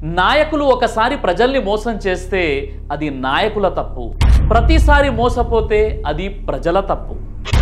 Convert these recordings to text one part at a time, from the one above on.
నాయకులు ఒకసారి ప్రజల్ని మోసం చేస్తే అది నాయకుల తప్పు ప్రతిసారి మోసపోతే అది ప్రజల తప్పు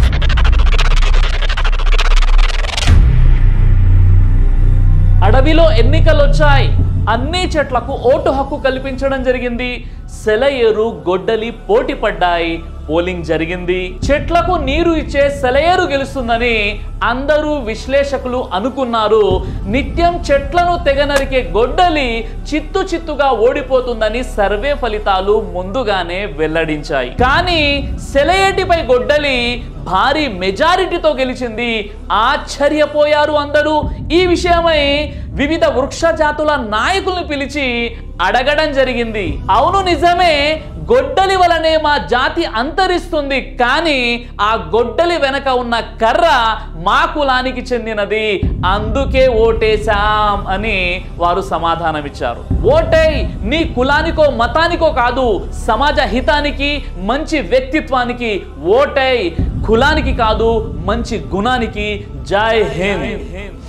అడవిలో ఎన్నికలు వచ్చాయి అన్ని చెట్లకు ఓటు హక్కు కల్పించడం జరిగింది సెలయేరు గొడ్డలి పోటీ పడ్డాయి పోలింగ్ జరిగింది చెట్లకు నీరు ఇచ్చే సెలయేరు గెలుస్తుందని అందరూ విశ్లేషకులు అనుకున్నారు నిత్యం చెట్లను తెగనరికే గొడ్డలి చిత్తు చిత్తుగా ఓడిపోతుందని సర్వే ఫలితాలు ముందుగానే వెల్లడించాయి కానీ సెలయేటిపై గొడ్డలి భారీ మెజారిటీతో గెలిచింది ఆశ్చర్యపోయారు అందరూ ఈ విషయమై వివిధ వృక్ష జాతుల నాయకుల్ని పిలిచి అడగడం జరిగింది అవును నిజమే గొడ్డలి వలనే మా జాతి అంతరిస్తుంది కానీ ఆ గొడ్డలి వెనక ఉన్న కర్ర మా కులానికి చెందినది అందుకే ఓటేశాం అని వారు సమాధానమిచ్చారు ఓటేయ్ నీ కులానికో మతానికో కాదు సమాజ హితానికి మంచి వ్యక్తిత్వానికి ఓటేయ్ కులానికి కాదు మంచి గుణానికి జై హింద్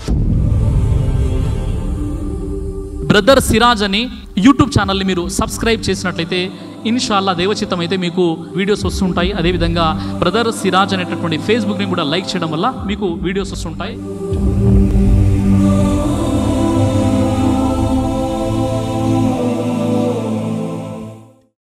బ్రదర్ సిరాజ్ అని యూట్యూబ్ ఛానల్ని మీరు సబ్స్క్రైబ్ చేసినట్లయితే ఇన్షాల్లా దేవచిత్తం అయితే మీకు వీడియోస్ వస్తుంటాయి అదేవిధంగా బ్రదర్ సిరాజ్ అనేటటువంటి ఫేస్బుక్ని కూడా లైక్ చేయడం వల్ల మీకు వీడియోస్ వస్తుంటాయి